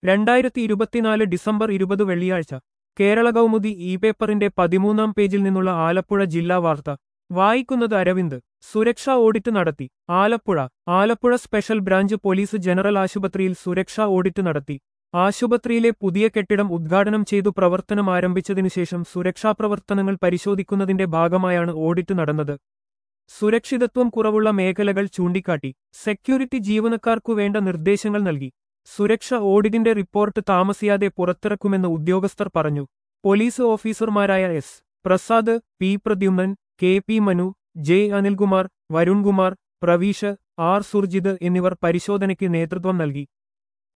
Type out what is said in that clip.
രണ്ടായിരത്തി ഇരുപത്തിനാല് ഡിസംബർ ഇരുപത് വെള്ളിയാഴ്ച കേരള കൗമുദി ഇ പേപ്പറിന്റെ പതിമൂന്നാം പേജിൽ നിന്നുള്ള ആലപ്പുഴ ജില്ലാ വാർത്ത വായിക്കുന്നത് അരവിന്ദ് സുരക്ഷാ ഓഡിറ്റ് നടത്തി Alappuzha Alappuzha special branch police general ആശുപത്രിയിൽ സുരക്ഷാ ഓഡിറ്റ് നടത്തി ആശുപത്രിയിലെ പുതിയ കെട്ടിടം ഉദ്ഘാടനം ചെയ്തു പ്രവർത്തനം ആരംഭിച്ചതിനുശേഷം സുരക്ഷാ പ്രവർത്തനങ്ങൾ പരിശോധിക്കുന്നതിന്റെ ഭാഗമായാണ് ഓഡിറ്റ് നടന്നത് സുരക്ഷിതത്വം കുറവുള്ള മേഖലകൾ ചൂണ്ടിക്കാട്ടി സെക്യൂരിറ്റി ജീവനക്കാർക്കു വേണ്ട നിർദ്ദേശങ്ങൾ നൽകി സുരക്ഷ ഓഡിറ്റിന്റെ റിപ്പോർട്ട് താമസിയാതെ പുറത്തിറക്കുമെന്ന് ഉദ്യോഗസ്ഥർ പറഞ്ഞു പോലീസ് ഓഫീസർമാരായ S Prasad P Pradyumnan K P Manu J Anilkumar Varunkumar Praveesh R Surjith എന്നിവർ പരിശോധനയ്ക്ക് നേതൃത്വം നൽകി